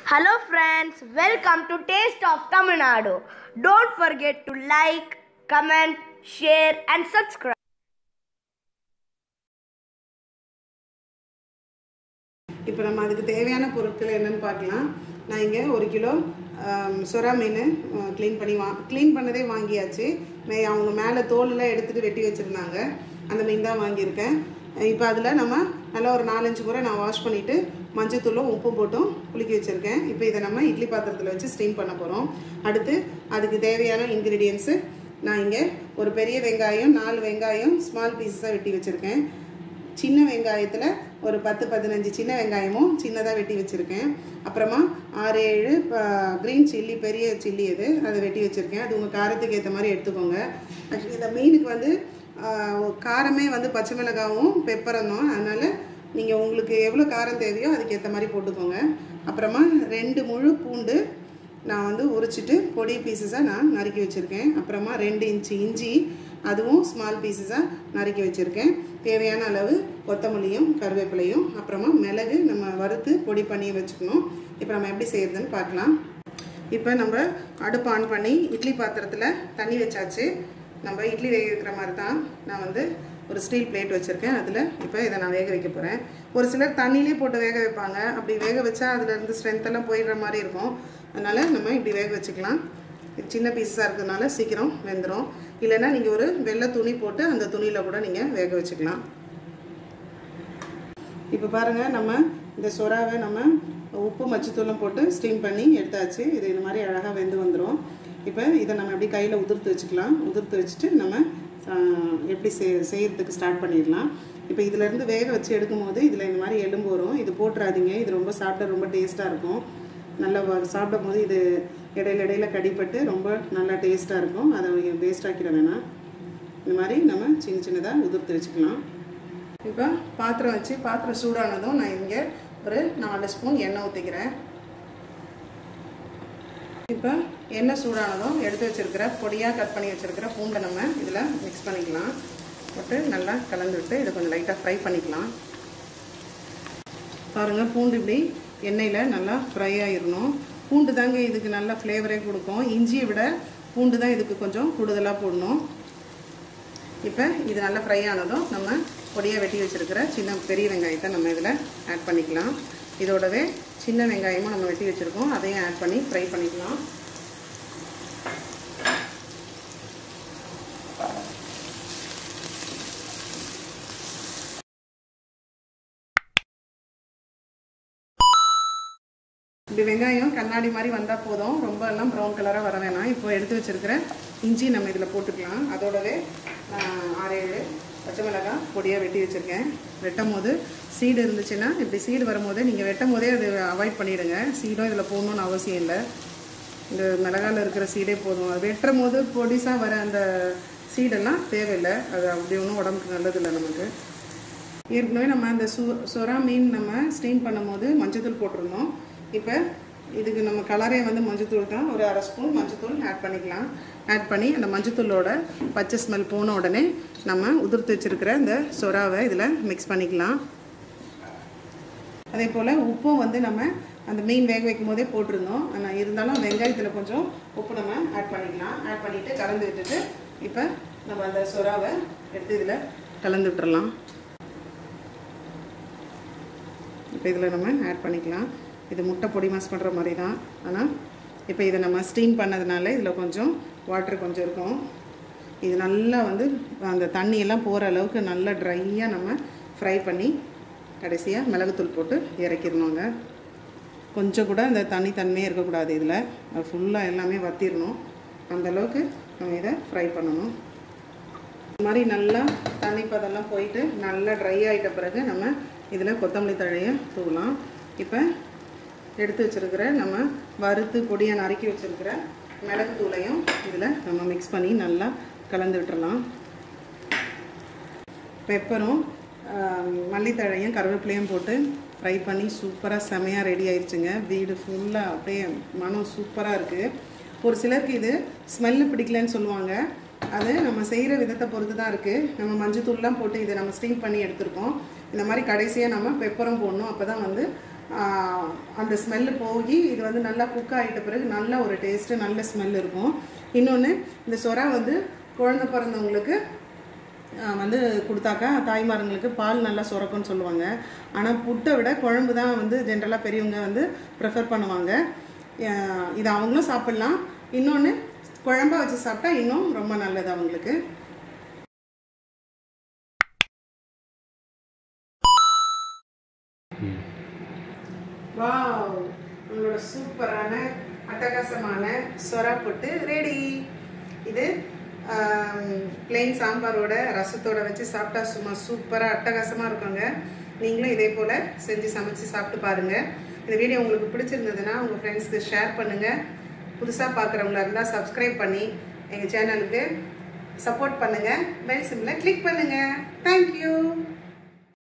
Hello friends, welcome to Taste of Tamil Nadu. Don't forget to like, comment, share and subscribe. இப்போ நம்ம அதுக்கு தேவையான பொருட்கள் என்னன்னு பார்க்கலாம் நான் இங்கே ஒரு கிலோ ஆம், சுறா மீன் க்ளீன் பண்ணி வா க்ளீன் பண்ணதே வாங்கியாச்சு மே அவங்க மேலே தோலெல்லாம் எடுத்துகிட்டு வெட்டி வச்சுருந்தாங்க அந்த மீன் தான் வாங்கியிருக்கேன் இப்போ அதில் நம்ம நல்லா ஒரு நாலஞ்சு முறை நான் வாஷ் பண்ணிவிட்டு மஞ்சத்தூளும் உப்பும் போட்டும் குலுக்கி வச்சுருக்கேன் இப்போ இதை நம்ம இட்லி பாத்திரத்தில் வச்சு ஸ்டீம் பண்ண போகிறோம் அடுத்து அதுக்கு தேவையான இன்க்ரீடியன்ஸு நான் இங்கே ஒரு பெரிய வெங்காயம் நாலு வெங்காயம் ஸ்மால் பீஸஸாக வெட்டி வச்சுருக்கேன் சின்ன வெங்காயத்தில் ஒரு பத்து பதினஞ்சு சின்ன வெங்காயமும் சின்னதாக வெட்டி வச்சுருக்கேன் அப்புறமா ஆறு ஏழு க்ரீன் சில்லி பெரிய சில்லி இது அதை வெட்டி வச்சுருக்கேன் அது உங்கள் காரத்துக்கு ஏற்ற மாதிரி எடுத்துக்கோங்க ஆக்சுவலி இந்த மீனுக்கு வந்து ஆஹ், காரமே வந்து பச்சை மிளகாவும் பெப்பரும் தான் அதனால் நீங்கள் உங்களுக்கு எவ்வளோ காரம் தேவையோ அதுக்கு ஏற்ற மாதிரி போட்டுக்கோங்க அப்புறமா ரெண்டு முழு பூண்டு நான் வந்து உரிச்சிட்டு பொடி பீசஸாக நான் நறுக்கி வச்சுருக்கேன் அப்புறமா ரெண்டு இன்ச்சு இஞ்சி அதுவும் ஸ்மால் பீசஸாக நறுக்கி வச்சுருக்கேன் தேவையான அளவு கொத்தமல்லியும் கருவேப்பிலையும் அப்புறமா மிளகு நம்ம வறுத்து பொடி பண்ணி வச்சுக்கணும் இப்போ நம்ம எப்படி செய்யறதுன்னு பார்க்கலாம் இப்போ நம்ம அடுப்பு ஆன் பண்ணி இட்லி பாத்திரத்தில் தண்ணி வச்சாச்சு நம்ம இட்லி வேக வைக்கிற மாதிரி தான் நான் வந்து ஒரு ஸ்டீல் பிளேட் வச்சுருக்கேன் அதில் இப்போ இதை நான் வேக வைக்க போகிறேன் ஒரு சிலர் தண்ணியிலே போட்டு வேக வைப்பாங்க அப்படி வேக வச்சா அதுல இருந்து ஸ்ட்ரென்த் எல்லாம் போயிடுற மாதிரி இருக்கும் அதனால் நம்ம இப்படி வேக வச்சுக்கலாம் இது சின்ன பீஸாக இருக்கிறதுனால சீக்கிரம் வெந்துடும் இல்லைன்னா நீங்கள் ஒரு வெள்ளை துணி போட்டு அந்த துணியில் கூட நீங்கள் வேக வச்சுக்கலாம் இப்போ பாருங்கள் நம்ம இந்த சொராவை நம்ம உப்பு மச்சத்தூளும் போட்டு ஸ்டீம் பண்ணி எடுத்தாச்சு இது இந்த மாதிரி அழகாக வெந்து வந்துடும் இப்போ இதை நம்ம எப்படி கையில் உதிர்த்து வச்சுக்கலாம் உதிர்த்து வச்சுட்டு நம்ம ஆ, எப்படி செய் செய்யறதுக்கு ஸ்டார்ட் பண்ணிடலாம் இப்போ இதிலேருந்து வேக வச்சு எடுக்கும்போது இதில் இந்த மாதிரி எலும்பு வரும் இது போட்டுறாதீங்க இது ரொம்ப சாப்பிட ரொம்ப டேஸ்ட்டாக இருக்கும் நல்லா வ- சாப்பிடும் போது இது இடையில இடையில கடிப்பட்டு ரொம்ப நல்லா டேஸ்ட்டாக இருக்கும் அதை வேஸ்ட் ஆக்கிட வேணாம் இந்த மாதிரி நம்ம சின்ன சின்னதாக உதிர்த்து வச்சுக்கலாம் இப்போ பாத்திரம் வச்சு பாத்திரம் சூடானதும் நான் இங்கே ஒரு நாலு ஸ்பூன் எண்ணெய் ஊற்றிக்கிறேன் இப்போ எண்ணெய் சூடானதும் எடுத்து வச்சிருக்கிற பொடியாக கட் பண்ணி வச்சிருக்கிற பூண்டை நம்ம இதில் மிக்ஸ் பண்ணிக்கலாம் போட்டு நல்லா கலந்து விட்டு இதை கொஞ்சம் லைட்டாக ஃப்ரை பண்ணிக்கலாம் பாருங்கள் பூண்டு இப்படி எண்ணெயில் நல்லா ஃப்ரை ஆயிடணும் பூண்டு தாங்க இதுக்கு நல்ல ஃப்ளேவரே கொடுக்கும் இஞ்சியை விட பூண்டு தான் இதுக்கு கொஞ்சம் கூடுதலாக போடணும் இப்போ இது நல்லா ஃப்ரை ஆனதும் நம்ம பொடியாக வெட்டி வச்சுருக்கிற சின்ன பெரிய வெங்காயத்தை நம்ம இதில் ஆட் பண்ணிக்கலாம் இதோடவே சின்ன வெங்காயமும் நம்ம வெட்டி வச்சுருக்கோம் அதையும் ஆட் பண்ணி ஃப்ரை பண்ணிக்கலாம் இப்படி வெங்காயம் கண்ணாடி மாதிரி வந்தால் போதும் ரொம்ப எல்லாம் ப்ரௌன் கலராக வர வேணாம் இப்போ எடுத்து வச்சிருக்கிற இஞ்சி நம்ம இதில் போட்டுக்கலாம் அதோடவே நான் ஆறு ஏழு பச்சை மிளகாய் பொடியாக வெட்டி வச்சுருக்கேன் வெட்டும் போது சீடு இருந்துச்சுன்னா இப்படி சீடு வரும்போது நீங்கள் வெட்டும் போதே அது அவாய்ட் பண்ணிவிடுங்க சீடும் இதில் போடணும்னு அவசியம் இல்லை இந்த மிளகாயில் இருக்கிற சீடே போதும் அது வெட்டும் போது பொடிசாக வர அந்த சீடெல்லாம் தேவையில்லை அது அப்படி ஒன்றும் உடம்புக்கு நல்லதில்லை நமக்கு ஏற்கனவே நம்ம அந்த சு சொரா மீன் நம்ம ஸ்டீம் பண்ணும்போது மஞ்சத்தூள் போட்டிருந்தோம் இப்போ இதுக்கு நம்ம கலரே வந்து மஞ்சத்தூள் தான் ஒரு அரை ஸ்பூன் மஞ்சத்தூள் ஆட் பண்ணிக்கலாம் ஆட் பண்ணி அந்த மஞ்சத்தூளோட பச்சை ஸ்மெல் போன உடனே நம்ம உதிர்த்து வச்சிருக்கிற இந்த சொராவை இதில் மிக்ஸ் பண்ணிக்கலாம் அதே போல் உப்பும் வந்து நம்ம அந்த மீன் வேக வைக்கும் போதே போட்டிருந்தோம் ஆனால் இருந்தாலும் வெங்காயத்தில் கொஞ்சம் உப்பு நம்ம ஆட் பண்ணிக்கலாம் ஆட் பண்ணிவிட்டு கலந்து விட்டுட்டு இப்போ நம்ம அந்த சொராவை எடுத்து இதில் கலந்து விட்டுறலாம் இப்போ இதில் நம்ம ஆட் பண்ணிக்கலாம் இது முட்டை பொடி மாஸ் பண்ணுற மாதிரி தான் ஆனால் இப்போ இதை நம்ம ஸ்டீம் பண்ணதுனால இதில் கொஞ்சம் வாட்டர் கொஞ்சம் இருக்கும் இது நல்லா வந்து அந்த தண்ணியெல்லாம் போகிற அளவுக்கு நல்லா ட்ரையாக நம்ம ஃப்ரை பண்ணி கடைசியாக மிளகுத்தூள் போட்டு இறக்கிடணுங்க கொஞ்சம் கூட இந்த தண்ணி தன்மையே இருக்கக்கூடாது இதில் அது ஃபுல்லாக எல்லாமே வத்திடணும் அந்த அளவுக்கு நம்ம இதை ஃப்ரை பண்ணணும் இந்த மாதிரி நல்லா தண்ணி பதெல்லாம் போயிட்டு நல்லா ட்ரை ஆகிட்ட பிறகு நம்ம இதில் கொத்தமல்லி தழையை தூவலாம் இப்போ எடுத்து வச்சுருக்கிற நம்ம வறுத்து பொடியாக நறுக்கி வச்சுருக்கிற மிளகு தூளையும் இதில் நம்ம மிக்ஸ் பண்ணி நல்லா கலந்து விட்டுறலாம் பெப்பரும் ஆஹ், மல்லித்தழையும் கருவேப்பிலையும் போட்டு ஃப்ரை பண்ணி சூப்பராக செமையாக ரெடி ஆயிடுச்சுங்க வீடு ஃபுல்லாக அப்படியே மனம் சூப்பராக இருக்குது ஒரு சிலருக்கு இது ஸ்மெல்லு பிடிக்கலன்னு சொல்லுவாங்க அது நம்ம செய்கிற விதத்தை பொறுத்து தான் இருக்குது நம்ம மஞ்சத்தூள்லாம் போட்டு இதை நம்ம ஸ்டீம் பண்ணி எடுத்திருக்கோம் இந்த மாதிரி கடைசியாக நம்ம பெப்பரும் போடணும் அப்போ தான் வந்து ஆஹ், அந்த ஸ்மெல்லு போய் இது வந்து நல்லா குக் ஆகிட்ட பிறகு நல்ல ஒரு டேஸ்ட்டு நல்ல ஸ்மெல் இருக்கும் இன்னொன்று இந்த சொரா வந்து குழந்தை பிறந்தவங்களுக்கு ஆஹ், வந்து கொடுத்தாக்கா தாய்மார்களுக்கு பால் நல்லா சுரக்கும்னு சொல்லுவாங்க ஆனால் புட்டை விட குழம்பு தான் வந்து ஜென்ரலாக பெரியவங்க வந்து ப்ரிஃபர் பண்ணுவாங்க ஆஹ், இது அவங்களும் சாப்பிட்லாம் இன்னொன்று குழம்பா வச்சு சாப்பிட்டா இன்னும் ரொம்ப நல்லது அவங்களுக்கு வாவ் உங்களோட சூப்பரான அட்டகாசமான சொரா புட்டு ரெடி இது பிளெயின் சாம்பாரோட ரசத்தோட வச்சு சாப்பிட்டா சும்மா சூப்பராக அட்டகாசமாக இருக்குங்க நீங்களும் இதே போல் செஞ்சு சமைச்சு சாப்பிட்டு பாருங்கள் இந்த வீடியோ உங்களுக்கு பிடிச்சிருந்ததுன்னா உங்கள் ஃப்ரெண்ட்ஸ்க்கு ஷேர் பண்ணுங்கள் புதுசாக பார்க்குறவங்களா இருந்தால் சப்ஸ்கிரைப் பண்ணி எங்கள் சேனலுக்கு சப்போர்ட் பண்ணுங்கள் பெல் சிம்மில் கிளிக் பண்ணுங்கள் தேங்க்யூ